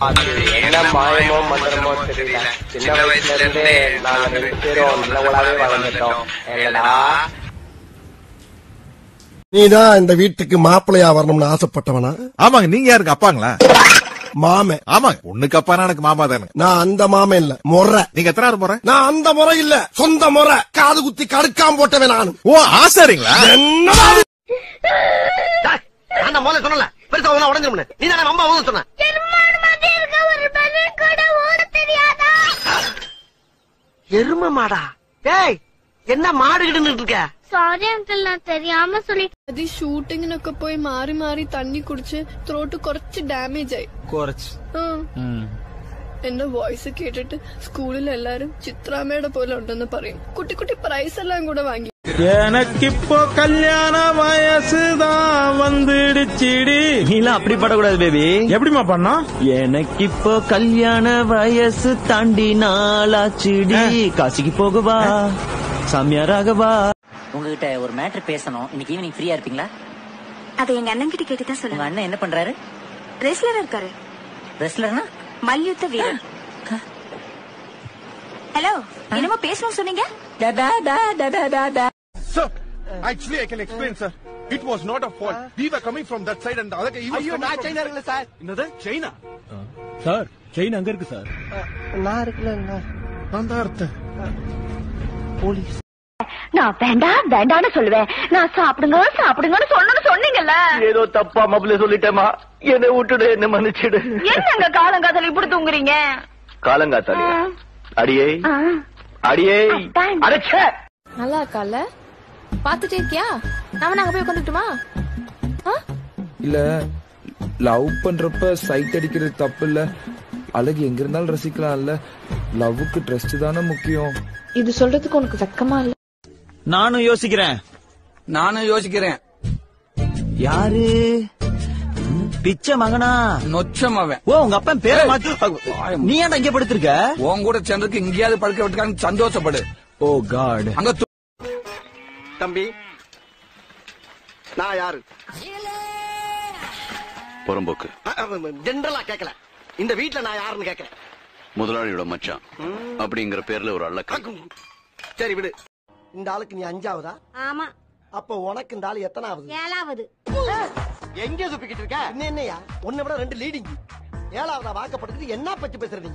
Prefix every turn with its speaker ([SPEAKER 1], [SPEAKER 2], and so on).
[SPEAKER 1] என்ன மாயமோ மந்திரமோ தெரியல சின்ன வயசுல இருந்தே நாங்க ரெண்டு பேரும் நல்லவங்களாவே வளர்ந்துட்டோம் என்னடா
[SPEAKER 2] நீதான் இந்த வீட்டுக்கு மாப்பிள்ளையா வரணும்னு ஆசைப்பட்டவனா
[SPEAKER 3] ஆமாங்க நீங்க யாருக்கு அப்பாங்களா
[SPEAKER 2] மாமே
[SPEAKER 3] ஆமாங்க ஒண்ணுக்கு அப்பானா எனக்கு மாமா தானே
[SPEAKER 2] நான் அந்த மாமே இல்ல முறை
[SPEAKER 3] நீங்க எத்தனாவது முறை
[SPEAKER 2] நான் அந்த முறை இல்ல சொந்த முறை காது குத்தி கடுக்காம போட்டவன் நானு
[SPEAKER 3] ஓ ஆசாரிங்களா
[SPEAKER 2] என்னடா இது?
[SPEAKER 1] நான் முதல்ல சொன்னல பெருசா ஒண்ணா உடஞ்சிரும் நீ தானே அம்மா வந்து சொன்ன எரும மாடா டேய் என்ன மாடுகிட்டு இருக்க
[SPEAKER 4] சாரி அங்கிள் நான் தெரியாம சொல்லிட்டேன்
[SPEAKER 5] അത് ഈ ഷൂട്ടിങ്ങിനൊക്കെ പോയി മാറി മാറി തണ്ണി കുടിച്ച് ത്രോട്ട് കുറച്ച് ഡാമേജ് ആയി
[SPEAKER 6] കുറച്ച്
[SPEAKER 5] ആ. എന്റെ വോയിസ് കേട്ടിട്ട് സ്കൂളിൽ എല്ലാരും ചിത്രാമ്മയുടെ പോലെ ഉണ്ടെന്ന് പറയും കുട്ടി കുട്ടി പ്രൈസ് എല്ലാം കൂടെ വാങ്ങി
[SPEAKER 6] எனக்கிப்போ கல்யாண வயசுதான் வந்துடுச்சிடி
[SPEAKER 7] நீலாம் அப்படி படக்கூடாது பேபி
[SPEAKER 6] எப்படிமா பண்ணா
[SPEAKER 7] எனக்கு இப்போ கல்யாண வயசு தாண்டி நாளாச்சுடி காசிக்கு போகவா சாமியாராகவா
[SPEAKER 8] உங்ககிட்ட ஒரு மேட்ரு பேசணும் இன்னைக்கு ஈவினிங் ஃப்ரீயா இருப்பீங்களா
[SPEAKER 4] அதை எங்க அண்ணன் கிட்ட கேட்டுதான்
[SPEAKER 8] உங்க
[SPEAKER 4] சொல்லுங்க
[SPEAKER 8] அண்ணன் என்ன பண்றாரு
[SPEAKER 4] ரெஸ்லரா இருக்காரு
[SPEAKER 8] ரெஸ்லர்னா
[SPEAKER 4] மல்யுத்த வீரர் ஹலோ என்னமோ பேசணும் சொன்னீங்க
[SPEAKER 9] Sir, actually I can explain, sir. It was not a fault. We were coming from that side and the other guy. he was
[SPEAKER 1] ஐயோ
[SPEAKER 9] coming
[SPEAKER 1] நான்
[SPEAKER 9] from
[SPEAKER 1] சைனா
[SPEAKER 9] this
[SPEAKER 1] இருக்கல சார்
[SPEAKER 9] side. என்னது சைனா
[SPEAKER 6] சார் செயின் அங்க இருக்கு sir
[SPEAKER 1] நான் இருக்கல
[SPEAKER 9] நான் தான் அர்த்தம்
[SPEAKER 1] போலீஸ்
[SPEAKER 4] நான் வேண்டாம் வேண்டாம்னு சொல்லுவேன் நான் சாப்பிடுங்க சாப்பிடுங்கன்னு சொல்லணும்னு சொன்னீங்கல்ல
[SPEAKER 7] ஏதோ தப்பா மப்பிள சொல்லிட்டேமா என்னை விட்டுடு என்ன மன்னிச்சிடு
[SPEAKER 4] என்னங்க காலங்காதல் இப்படி தூங்குறீங்க
[SPEAKER 7] காலங்காத்தாலியா அடியே அடியே
[SPEAKER 4] அதான்.
[SPEAKER 7] அடைச்சே
[SPEAKER 5] நல்லா இருக்கால பாத்துட்டே இருக்கியா நாம நாங்க போய் உட்காந்துட்டுமா
[SPEAKER 10] இல்ல லவ் பண்றப்ப சைட் அடிக்கிறது தப்பு இல்ல அழகு எங்க இருந்தாலும் ரசிக்கலாம்ல லவ்வுக்கு ட்ரஸ்ட் தானே முக்கியம்
[SPEAKER 5] இது சொல்றதுக்கு உனக்கு வெக்கமா இல்ல
[SPEAKER 7] நானும் யோசிக்கிறேன்
[SPEAKER 6] நானும் யோசிக்கிறேன்
[SPEAKER 7] யாரு பிச்சை மகனா
[SPEAKER 6] நொச்சம் அவன்
[SPEAKER 7] ஓ உங்க அப்பா பேரை மாத்தி நீ ஏன்டா இங்க படுத்திருக்க
[SPEAKER 6] உன் கூட சேர்ந்ததுக்கு எங்கேயாவது படுக்க விட்டுக்கான்னு சந்தோஷப்படு
[SPEAKER 7] ஓ காட்
[SPEAKER 6] அங்க து-
[SPEAKER 1] தம்பி நான் யாரு
[SPEAKER 11] புறம்போக்கு
[SPEAKER 1] ஜென்ரலா கேட்கல இந்த வீட்ல நான் யாருன்னு கேட்கறேன்
[SPEAKER 11] முதலாளியோட மச்சான் அப்படிங்கிற பேர்ல ஒரு அள்ளக்கா
[SPEAKER 1] சரி விடு இந்த ஆளுக்கு நீ அஞ்சாவதா
[SPEAKER 4] ஆமா
[SPEAKER 1] அப்ப உனக்கு இந்த ஆளு எத்தனாவது
[SPEAKER 4] ஏழாவது
[SPEAKER 1] எங்க சுப்பிக்கிட்டு இருக்க என்ன என்னையா உன்னை விட ரெண்டு லீடிங் ஏழாவதா வாக்கப்படுத்துட்டு என்ன பத்தி பேசுற நீ